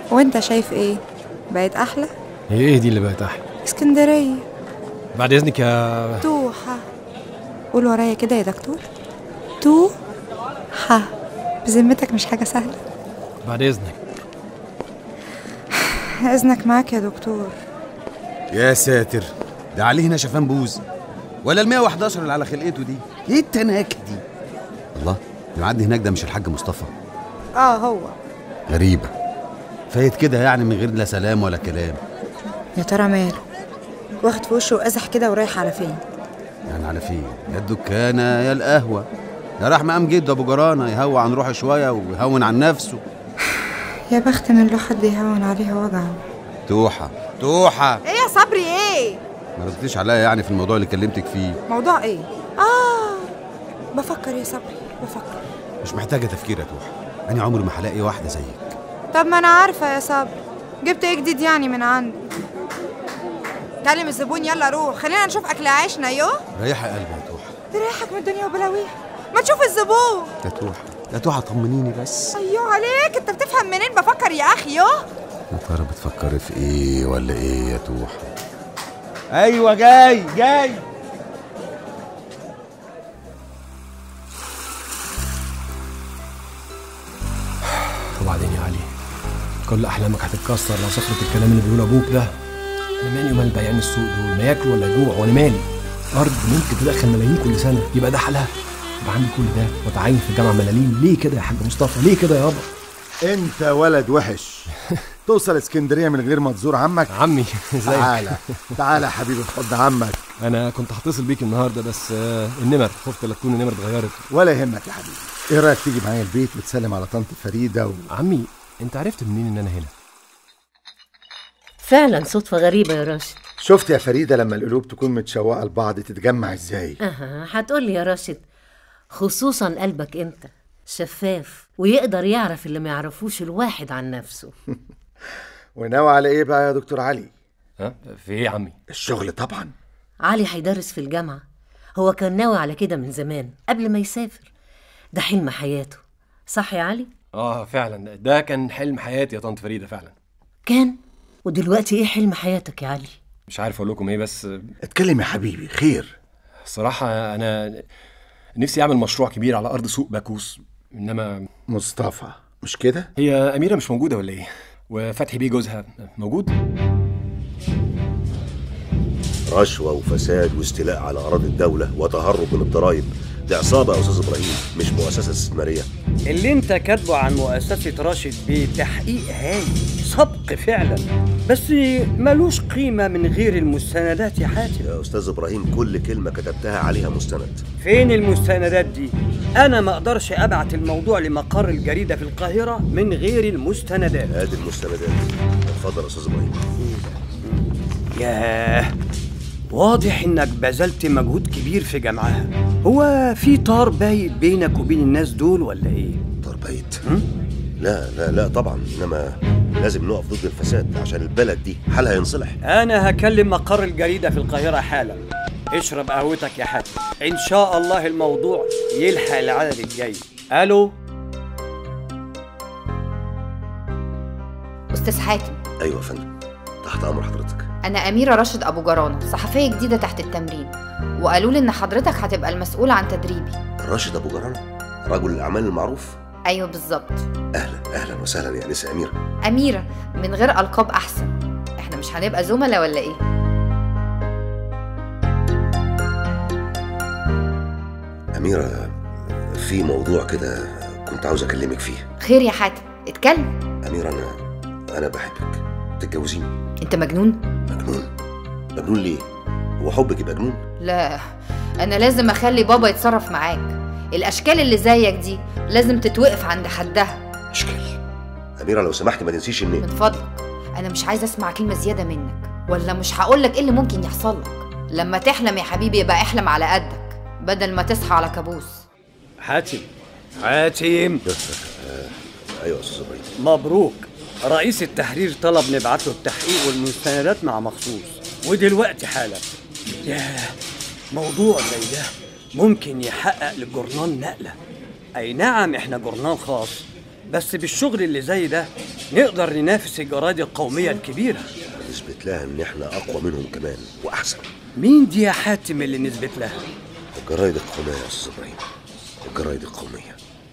وانت شايف ايه بقت احلى هي ايه دي اللي بقت احلى اسكندريه بعد اذنك يا توحة قول ورايا كده يا دكتور توحة بذمتك مش حاجة سهلة بعد اذنك إذنك معاك يا دكتور يا ساتر ده عليه هنا شفان بوز ولا ال 111 اللي على خلقته دي ايه التناكه دي الله اللي معدي هناك ده مش الحاج مصطفى اه هو غريبه فايت كده يعني من غير لا سلام ولا كلام يا ترى ماله واخد في وشه وقزح كده ورايح على فين يعني على فين يا الدكانه يا القهوه يا راح مقام جده ابو جرانه يهوى عن روحه شويه ويهون عن نفسه يا بخت من له حد يهون عليه وجعه توحه توحه ايه يا صبري ايه ما ردتيش عليا يعني في الموضوع اللي كلمتك فيه موضوع ايه اه بفكر يا صبري بفكر مش محتاجه تفكير يا توحه انا عمري ما هلاقي واحده زيك طب ما انا عارفه يا صبري جبت ايه جديد يعني من عندك كلم الزبون يلا روح خلينا نشوف اكل عيشنا يو ريحي قلبي يا توحه تريحك من الدنيا وبلاويها ما تشوف الزبون يا توحه يا توحه طمنيني بس ايوه عليك انت بتفهم منين بفكر يا اخي يو يا ترى بتفكري في ايه ولا ايه يا توحه ايوه جاي جاي وبعدين يا علي كل احلامك هتتكسر لو صخرة الكلام اللي بيقوله ابوك ده انا مالي ومال بياعين السوق دول ما ياكلوا ولا يجوع وانا مالي ارض ممكن تدخل ملايين كل سنه يبقى ده حلها يبقى عندي كل ده واتعين في الجامعه ملاليم ليه كده يا حاج مصطفى ليه كده يابا انت ولد وحش توصل اسكندريه من غير ما تزور عمك عمي ازيك تعالى تعالى يا حبيبي في حضن عمك انا كنت هتصل بيك النهارده بس آه، النمر خفت لا تكون النمر اتغيرت ولا يهمك يا حبيبي ايه رايك تيجي معايا البيت وتسلم على طنط فريده و... عمي انت عرفت منين ان انا هنا فعلا صدفة غريبة يا راشد شفت يا فريده لما القلوب تكون متشوقه لبعض تتجمع ازاي أها هتقول لي يا راشد خصوصا قلبك انت شفاف ويقدر يعرف اللي ما يعرفوش الواحد عن نفسه وناوي على ايه بقى يا دكتور علي ها في ايه يا عمي الشغل طبعا علي هيدرس في الجامعة هو كان ناوي على كده من زمان قبل ما يسافر ده حلم حياته صح يا علي؟ اه فعلا ده كان حلم حياتي يا طنط فريده فعلا كان ودلوقتي ايه حلم حياتك يا علي؟ مش عارف اقول لكم ايه بس آه، اتكلم يا حبيبي خير الصراحه انا نفسي اعمل مشروع كبير على ارض سوق باكوس انما مصطفى مش كده هي اميره مش موجوده ولا ايه وفتحي بيه جوزها موجود رشوة وفساد واستيلاء على أراضي الدولة وتهرب من الضرائب دي عصابة يا أستاذ إبراهيم مش مؤسسة استثمارية اللي انت كاتبه عن مؤسسة راشد بيه تحقيق هايل سبق فعلا بس ملوش قيمة من غير المستندات يا حاتم يا أستاذ إبراهيم كل كلمة كتبتها عليها مستند فين المستندات دي؟ أنا ما أقدرش أبعت الموضوع لمقر الجريدة في القاهرة من غير المستندات هذه المستندات اتفضل يا أستاذ إبراهيم ياه واضح إنك بذلت مجهود كبير في جمعها هو في طار بايت بينك وبين الناس دول ولا إيه؟ تربيت لا لا لا طبعا إنما لازم نقف ضد الفساد عشان البلد دي حالها ينصلح أنا هكلم مقر الجريدة في القاهرة حالا اشرب قهوتك يا حاتم إن شاء الله الموضوع يلحق العدد الجاي ألو أستاذ حاتم أيوة يا فندم تحت أمر حضرتك أنا أميرة راشد أبو جرانة صحفية جديدة تحت التمرين وقالوا لي إن حضرتك هتبقى المسؤولة عن تدريبي راشد أبو جرانة رجل الأعمال المعروف أيوه بالظبط أهلا أهلا وسهلا يا نساء أميرة أميرة من غير ألقاب أحسن إحنا مش هنبقى زملاء ولا إيه؟ أميرة في موضوع كده كنت عاوز أكلمك فيه خير يا حاتم اتكلم أميرة أنا أنا بحبك تتجوزيني أنت مجنون؟ مجنون مجنون ليه؟ هو حبك يبقى جنون؟ لا أنا لازم أخلي بابا يتصرف معاك الأشكال اللي زيك دي لازم تتوقف عند حدها أشكال أميرة لو سمحت ما تنسيش إن من فضلك أنا مش عايزة أسمع كلمة زيادة منك ولا مش هقولك إيه اللي ممكن يحصل لك لما تحلم يا حبيبي يبقى احلم على قدك بدل ما تصحى على كابوس حاتم حاتم أيوة يا أستاذ إبراهيم مبروك رئيس التحرير طلب نبعت له التحقيق والمستندات مع مخصوص ودلوقتي حالا ياه موضوع زي ده ممكن يحقق للجورنال نقلة أي نعم إحنا جورنال خاص بس بالشغل اللي زي ده نقدر ننافس الجرايد القومية الكبيرة نثبت لها ان احنا اقوى منهم كمان واحسن مين دي يا حاتم اللي نثبت لها الجرايد القوميه يا استاذ ابراهيم الجرايد القوميه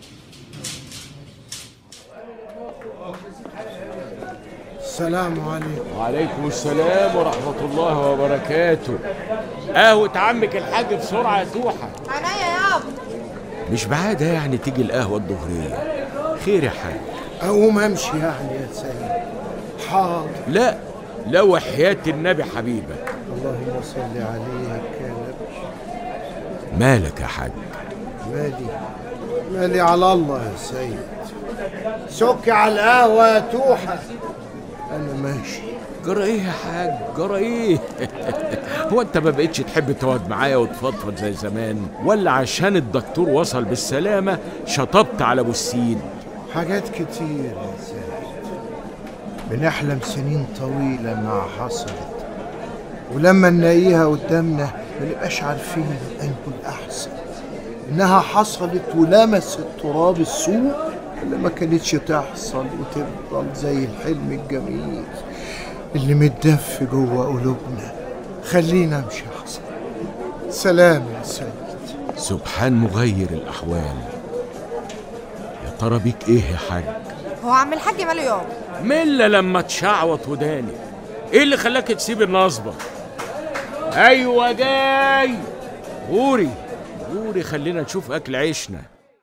السلام عليكم وعليكم السلام ورحمة الله وبركاته قهوة عمك الحاج بسرعة يا توحة عينيا يابا مش بعادة يعني تيجي القهوة الظهرية خير يا حاج اقوم امشي يعني يا سيد حاضر لا لا وحياة النبي حبيبك اللهم صل عليك يا نبي مالك يا حاج مالي مالي على الله يا سيد سكي على القهوة يا توحة أنا ماشي جرى ايه يا حاج جرى ايه هو انت ما بقتش تحب تقعد معايا وتفضفض زي زمان ولا عشان الدكتور وصل بالسلامة شطبت على ابو السيد حاجات كتير يا سيد بنحلم سنين طويلة مع حصلت ولما نلاقيها قدامنا ما نبقاش عارفين أنه الأحسن إنها حصلت ولمست تراب السوق ولا ما كانتش تحصل وتفضل زي الحلم الجميل اللي متدف جوه قلوبنا خلينا امشي احسن سلام يا سيد سبحان مغير الأحوال يا ترى بيك ايه يا حاج هو عم الحاج ماله يابا ملا لما تشعوط وداني ايه اللي خلاك تسيب النصبة ايوه جاي غوري غوري خلينا نشوف اكل عيشنا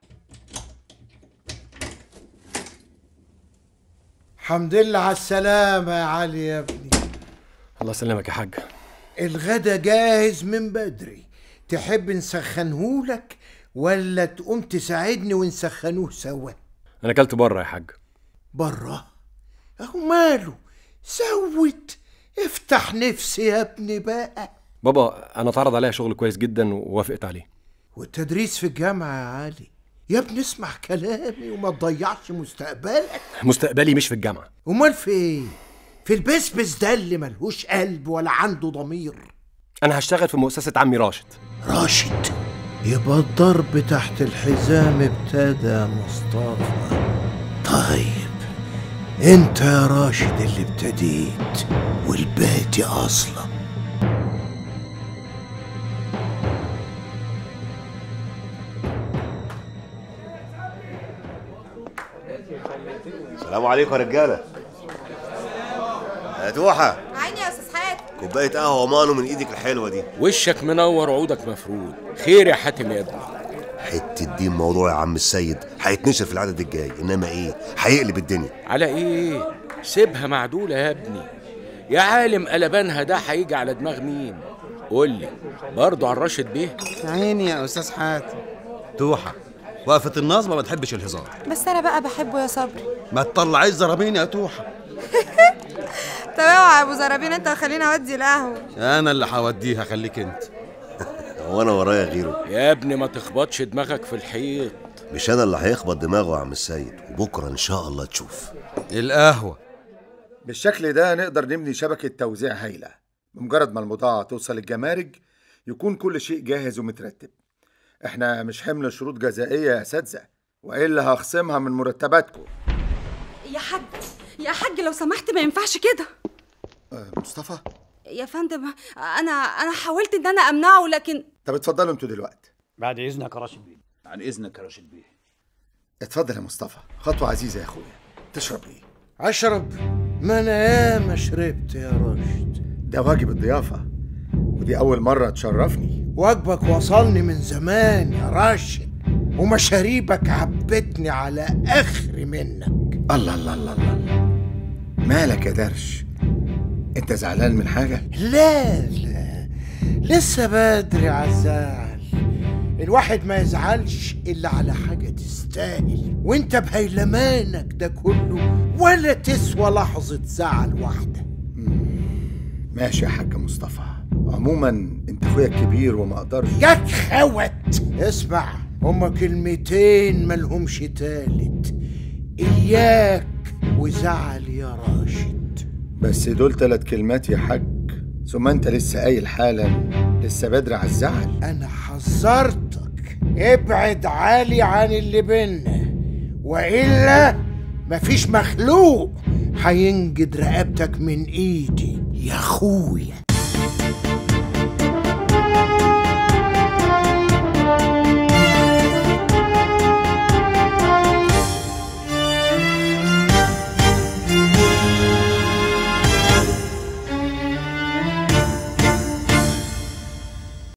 الحمد لله على السلامة يا علي يا ابني الله يسلمك يا حاج الغدا جاهز من بدري تحب نسخنهولك ولا تقوم تساعدني ونسخنوه سوا انا اكلت بره يا حاج بره اهو ماله سوت افتح نفسي يا ابني بقى بابا انا اتعرض عليا شغل كويس جدا ووافقت عليه والتدريس في الجامعة يا علي يا ابني اسمع كلامي وما تضيعش مستقبلك مستقبلي مش في الجامعه امال في ايه في البسبس ده اللي ملهوش قلب ولا عنده ضمير انا هشتغل في مؤسسه عمي راشد راشد يبقى الضرب تحت الحزام ابتدى يا مصطفى طيب انت يا راشد اللي ابتديت والباقي اصلا السلام عليكم يا رجاله يا توحه عيني يا استاذ حاتم كوبايه قهوه مانو من ايدك الحلوه دي وشك منور وعودك مفرود خير يا حاتم يا ابني حته دين موضوع يا عم السيد هيتنشر في العدد الجاي انما ايه هيقلب الدنيا على ايه سيبها معدولة يا ابني يا عالم قلبانها ده هيجي على دماغ مين قول لي برضه على الراشد بيه عيني يا استاذ حاتم توحه وقفه النصبه ما تحبش الهزار بس انا بقى بحبه يا صبري ما تطلعيش زرابين يا توحه طب اوعى يا ابو زرابين انت وخليني اودي القهوه انا اللي هوديها خليك انت هو انا ورايا غيره يا ابني ما تخبطش دماغك في الحيط مش انا اللي هيخبط دماغه يا عم السيد وبكره ان شاء الله تشوف القهوه بالشكل ده نقدر نبني شبكة توزيع هايلة بمجرد ما البضاعة توصل الجمارك يكون كل شيء جاهز ومترتب احنا مش حمل شروط جزائية يا اساتذة وإلا هخصمها من مرتباتكم يا حاج يا حاج لو سمحت ما ينفعش كده أه مصطفى يا فندم انا انا حاولت ان انا امنعه لكن طب اتفضلوا انتوا دلوقتي بعد اذنك يا راشد بيه عن اذنك يا راشد بيه اتفضل يا مصطفى خطوة عزيزة يا اخويا تشرب ايه اشرب ما انا ياما شربت يا راشد ده واجب الضيافة ودي أول مرة تشرفني واجبك وصلني من زمان يا راشد ومشاريبك عبتني على اخر منك الله الله الله الله مالك يا درش انت زعلان من حاجة؟ لا لا لسه بدري على الزعل الواحد ما يزعلش الا على حاجة تستاهل وانت بهيلمانك ده كله ولا تسوى لحظة زعل واحدة ماشي يا حاج مصطفى عموما انت اخويا الكبير وما اقدرش يا خوت اسمع هما كلمتين ملهمش تالت اياك وزعل يا راشد بس دول تلات كلمات يا حاج ثم انت لسه قايل حالا لسه بدري على الزعل انا حذرتك ابعد عالي عن اللي بينا والا مفيش مخلوق هينجد رقبتك من ايدي يا اخويا